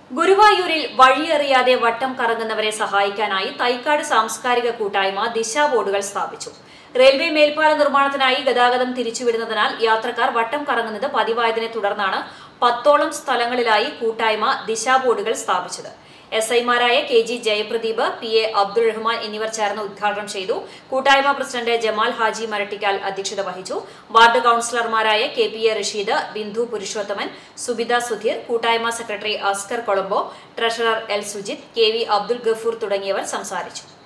ഗുരുവായൂരിൽ വഴിയറിയാതെ വട്ടം കറങ്ങുന്നവരെ സഹായിക്കാനായി തൈക്കാട് സാംസ്കാരിക കൂട്ടായ്മ ദിശാ ബോർഡുകൾ സ്ഥാപിച്ചു റെയിൽവേ മേൽപ്പാല നിർമ്മാണത്തിനായി ഗതാഗതം തിരിച്ചുവിടുന്നതിനാൽ യാത്രക്കാർ വട്ടം കറങ്ങുന്നത് പതിവായതിനെ തുടർന്നാണ് പത്തോളം സ്ഥലങ്ങളിലായി കൂട്ടായ്മ ദിശാ ബോർഡുകൾ സ്ഥാപിച്ചത് എസ് ഐമാരായ K G Jayapradeep P A Abdul Rahman എന്നിവർ ചേർന്ന് ഉദ്ഘാടനം ചെയ്തു കൂട്ടായ്മ പ്രസിഡന്റ് ജമാൽ ഹാജി മരട്ടിക്കാൽ അധ്യക്ഷത വഹിച്ചു വാർഡ് കൌൺസിലർമാരായ K P A Rasheed Bindu Purushothaman Subitha Sudheer കൂട്ടായ്മ secretary Askar Colombo treasurer L Sujith K V Abdul Gafoor തുടങ്ങിയവർ സംസാരിച്ചു